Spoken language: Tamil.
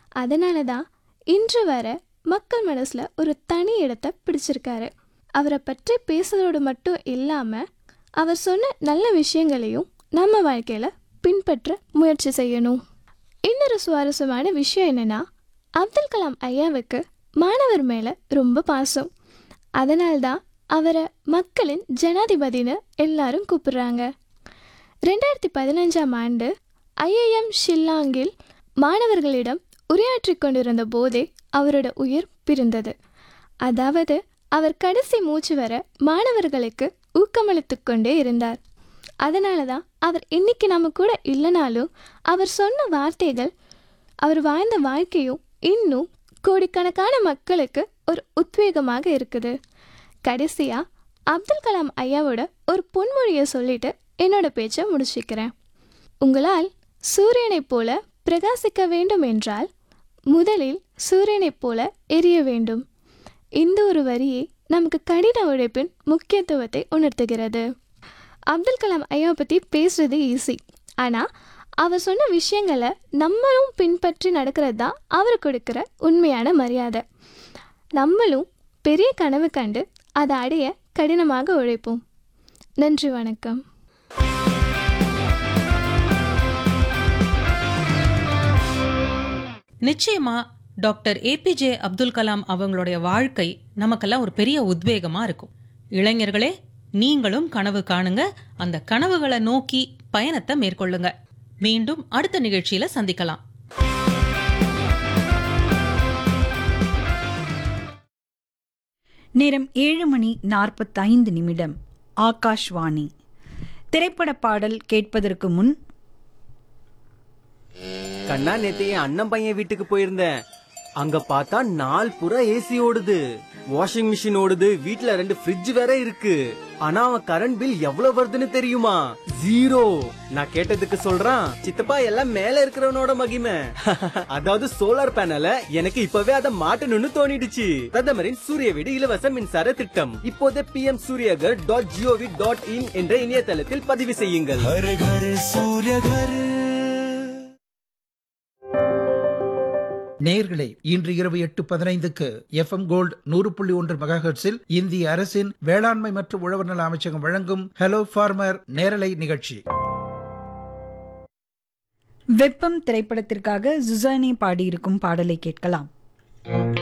அதனால தான் இன்று வர மக்கள் மனசில் ஒரு தனி இடத்தை பிடிச்சிருக்காரு அவரை பற்றி பேசுறதோடு மட்டும் இல்லாமல் அவர் சொன்ன நல்ல விஷயங்களையும் நம்ம வாழ்க்கையில் பின்பற்ற முயற்சி செய்யணும் இன்னொரு சுவாரஸ்யமான விஷயம் என்னென்னா அப்துல் கலாம் ஐயாவுக்கு மாணவர் மேலே ரொம்ப பாசம் அதனால்தான் அவரை மக்களின் ஜனாதிபதின்னு எல்லாரும் கூப்பிடுறாங்க ரெண்டாயிரத்தி பதினஞ்சாம் ஆண்டு ஐஐஎம் ஷில்லாங்கில் மாணவர்களிடம் உரையாற்றி கொண்டிருந்த போதே அவரோட உயிர் பிரிந்தது அதாவது அவர் கடைசி மூச்சு வர மாணவர்களுக்கு ஊக்கமளித்து கொண்டே இருந்தார் அதனால தான் அவர் இன்னைக்கு நம்ம கூட இல்லைனாலும் அவர் சொன்ன வார்த்தைகள் அவர் வாழ்ந்த வாழ்க்கையும் இன்னும் கோடிக்கணக்கான மக்களுக்கு ஒரு உத்வேகமாக இருக்குது கடைசியாக அப்துல் கலாம் ஐயாவோட ஒரு பொன்மொழியை சொல்லிட்டு என்னோட பேச்சை முடிச்சுக்கிறேன் உங்களால் சூரியனைப் போல பிரகாசிக்க வேண்டும் என்றால் முதலில் சூரியனைப் போல எரிய வேண்டும் இந்த ஒரு வரியை நமக்கு கடின உழைப்பின் முக்கியத்துவத்தை உணர்த்துகிறது அப்துல் கலாம் ஐயாவை பற்றி பேசுறது ஈஸி ஆனால் அவர் சொன்ன விஷயங்களை நம்மளும் பின்பற்றி நடக்கிறது தான் அவர் கொடுக்குற உண்மையான மரியாதை நம்மளும் பெரிய கனவு கண்டு அதை அடைய கடினமாக உழைப்போம் நன்றி வணக்கம் நிச்சயமா டாக்டர் ஏபிஜே அப்துல் கலாம் அவங்களுடைய வாழ்க்கை நமக்கெல்லாம் ஒரு பெரிய உத்வேகமா இருக்கும் இளைஞர்களே நீங்களும் கனவு காணுங்க அந்த கனவுகளை நோக்கி பயணத்தை மேற்கொள்ளுங்க மீண்டும் அடுத்த நிகழ்ச்சியில சந்திக்கலாம் நேரம் ஏழு மணி நாற்பத்தைந்து நிமிடம் ஆகாஷ்வாணி திரைப்பட பாடல் கேட்பதற்கு முன் கண்ணா நேத்து என் அண்ணன் பையன் வீட்டுக்கு போயிருந்தேன் அங்க பார்த்தா நாள் புறா ஏசி ஓடுது வாஷிங் மிஷின் ஓடுது வீட்ல ரெண்டு ஃப்ரிட்ஜ் வேற இருக்கு ஆனா அவன் கரண்ட் பில் எவ்வளவு வருதுன்னு தெரியுமா ஜீரோ நான் கேட்டதுக்கு சொல்றான் சித்தப்பா எல்லாம் மேல இருக்கிறவனோட மகிமை அதாவது சோலார் பேனல எனக்கு இப்பவே அதை மாட்டணும்னு தோணிடுச்சு பிரதமரின் சூரிய வீடு இலவச மின்சார திட்டம் இப்போதே P M Suryaghar dot G O V dot in என்ற இணையதளத்தில் பதிவு செய்யுங்கள் நேயர்களே இன்று இரவு எட்டு பதினைந்துக்கு எஃப்எம் கோல்டு நூறு புள்ளி ஒன்று மெகாஹெர்ட்ஸில் இந்திய அரசின் வேளாண்மை மற்றும் உழவர் நல அமைச்சகம் வழங்கும் ஹலோ ஃபார்மர் நேரலை நிகழ்ச்சி வெப்பம் திரைப்படத்திற்காக ஜுசானி பாடியிருக்கும் பாடலை கேட்கலாம்